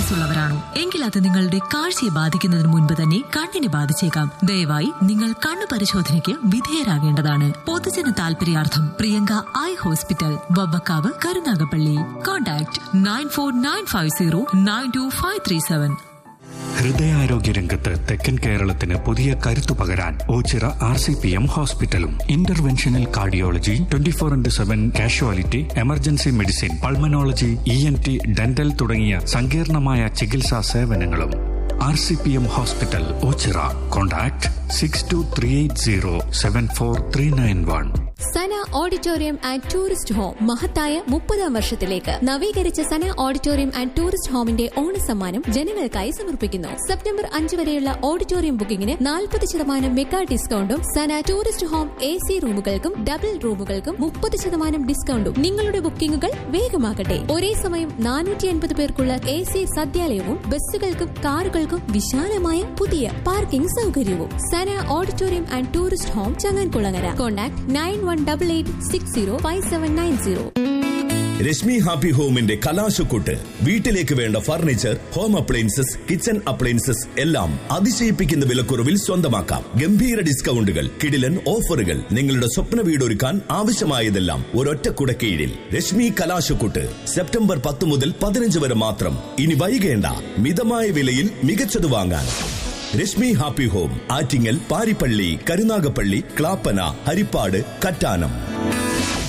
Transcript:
ഉള്ളവരാണോ എങ്കിൽ അത് നിങ്ങളുടെ കാഴ്ചയെ ബാധിക്കുന്നതിന് മുൻപ് തന്നെ കണ്ണിനെ ബാധിച്ചേക്കാം ദയവായി നിങ്ങൾ കണ്ണു പരിശോധനയ്ക്ക് വിധേയരാകേണ്ടതാണ് പൊതുജന താൽപര്യാർത്ഥം Priyanka eye hospital Vavvakkavu Karunagappally contact nine four nine five zero nine two five three seven ഹൃദയാരോഗ്യ രംഗത്ത് തെക്കൻ കേരളത്തിന് പുതിയ കരുത്തു പകരാൻ Ochira R C P M ഹോസ്പിറ്റലും interventional cardiology twenty four into seven casualty emergency medicine pulmonology E N T dental തുടങ്ങിയ സങ്കീർണമായ ചികിത്സാ സേവനങ്ങളും R C P M hospital Ochira contact six two three eight zero seven four three nine one Sana auditorium and tourist home മഹത്തായ മുപ്പതാം വർഷത്തിലേക്ക് നവീകരിച്ച Sana auditorium and tourist ഹോമിന്റെ ഓണസമ്മാനം ജനങ്ങൾക്കായി സമർപ്പിക്കുന്നു സെപ്റ്റംബർ അഞ്ച് വരെയുള്ള ഓഡിറ്റോറിയം ബുക്കിംഗിന് നാൽപ്പത് ശതമാനം മെഗാ ഡിസ്കൗണ്ടും Sana tourist home A C റൂമുകൾക്കും ഡബിൾ റൂമുകൾക്കും മുപ്പത് ശതമാനം ഡിസ്കൗണ്ടും നിങ്ങളുടെ ബുക്കിംഗുകൾ വേഗമാകട്ടെ ഒരേ സമയം നാനൂറ്റി അൻപത് പേർക്കുള്ള എ സി സദ്യാലയവും ബസ്സുകൾക്കും കാറുകൾക്കും വിശാലമായ പുതിയ പാർക്കിംഗ് സൗകര്യവും Sana auditorium and tourist home Changankulangara contact nine one double eight six zero five seven nine zero Rashmi happy ഹോമിന്റെ കലാശക്കൂട്ട് വീട്ടിലേക്ക് വേണ്ട furniture home appliances kitchen appliances എല്ലാം അതിശയിപ്പിക്കുന്ന വിലക്കുറവിൽ സ്വന്തമാക്കാം ഗംഭീര ഡിസ്കൗണ്ടുകൾ കിടിലൻ ഓഫറുകൾ നിങ്ങളുടെ സ്വപ്ന വീടൊരുക്കാൻ ആവശ്യമായതെല്ലാം ഒരൊറ്റ കുടക്കീഴിൽ രശ്മി കലാശക്കൂട്ട് സെപ്റ്റംബർ പത്ത് മുതൽ പതിനഞ്ച് വരെ മാത്രം ഇനി വൈകേണ്ട മിതമായ വിലയിൽ മികച്ചത് വാങ്ങാൻ രശ്മി ഹാപ്പി ഹോം ആറ്റിങ്ങൽ പാരിപ്പള്ളി കരുനാഗപ്പള്ളി ക്ലാപ്പന ഹരിപ്പാട് കറ്റാനം